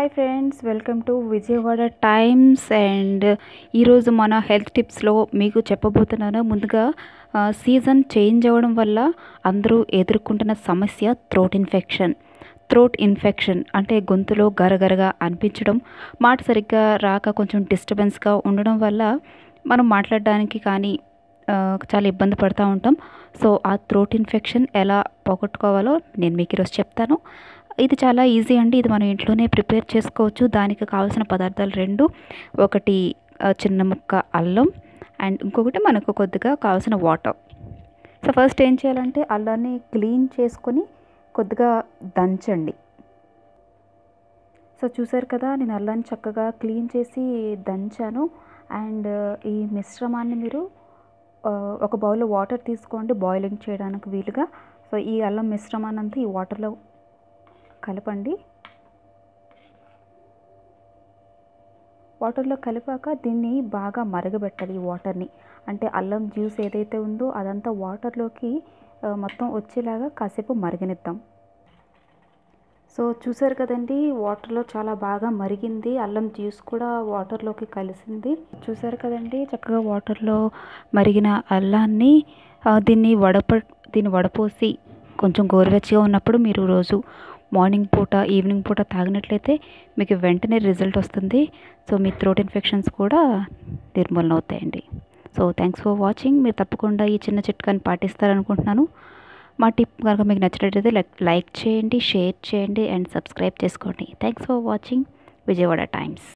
hi friends welcome to Vijayawada Times and ఈరోజు మన health టిప్స్లో మీకు చెప్పబోతున్నాను ముందుగా ఆ, సీజన్ చేంజ్ అవ్వడం వల్ల అందరూ ఎదుర్కొంటున్న సమస్య థ్రోట్ ఇన్ఫెక్షన్ థ్రోట్ ఇన్ఫెక్షన్ అంటే గొంతులో గరగరగా అనిపించడం మాట సరిగ్గా రాక కొంచెం డిస్టర్బెన్స్గా ఉండడం వల్ల మనం మాట్లాడడానికి కానీ ఆ, చాలా ఇబ్బంది పడుతూ ఉంటాం సో ఆ థ్రోట్ ఇన్ఫెక్షన్ ఎలా పోగొట్టుకోవాలో నేను మీకు ఈరోజు చెప్తాను ఇది చాలా ఈజీ అండి ఇది మనం ఇంట్లోనే ప్రిపేర్ చేసుకోవచ్చు దానికి కావాల్సిన పదార్థాలు రెండు ఒకటి ఆ, చిన్న ముక్క అల్లం అండ్ ఇంకొకటి మనకు కొద్దిగా కావాల్సిన వాటర్ సో ఫస్ట్ ఏం చేయాలంటే అల్లాన్ని క్లీన్ చేసుకొని కొద్దిగా దంచండి సో చూసారు కదా నేను అల్లాన్ని చక్కగా క్లీన్ చేసి దంచాను అండ్ ఈ మిశ్రమాన్ని మీరు ఆ, ఒక బౌల్లో వాటర్ తీసుకోండి బాయిలింగ్ చేయడానికి వీలుగా సో ఈ అల్లం మిశ్రమాన్ని అంతా ఈ వాటర్లో కలపండి వాటర్లో కలిపాక దీన్ని బాగా మరగబెట్టాలి ఈ వాటర్ని అంటే అల్లం జ్యూస్ ఏదైతే ఉందో అదంతా వాటర్లోకి ఆ, మొత్తం వచ్చేలాగా కాసేపు మరగనిద్దాం సో చూసారు కదండి వాటర్లో చాలా బాగా మరిగింది అల్లం జ్యూస్ కూడా వాటర్లోకి కలిసింది చూసారు కదండి చక్కగా వాటర్లో మరిగిన అల్లాన్ని ఆ, దీన్ని వడప దీన్ని వడపోసి కొంచెం గోరువెచ్చగా ఉన్నప్పుడు మీరు రోజు మార్నింగ్ పూట ఈవినింగ్ పూట తాగినట్లయితే మీకు వెంటనే రిజల్ట్ వస్తుంది సో మీ థ్రోట్ ఇన్ఫెక్షన్స్ కూడా నిర్మూలన అవుతాయండి సో థ్యాంక్స్ ఫర్ వాచింగ్ మీరు తప్పకుండా ఈ చిన్న చిట్కాని పాటిస్తారనుకుంటున్నాను మా టిప్ కనుక మీకు నచ్చినట్లయితే లైక్ లైక్ చేయండి షేర్ చేయండి అండ్ సబ్స్క్రైబ్ చేసుకోండి thanks for watching Vijayawada times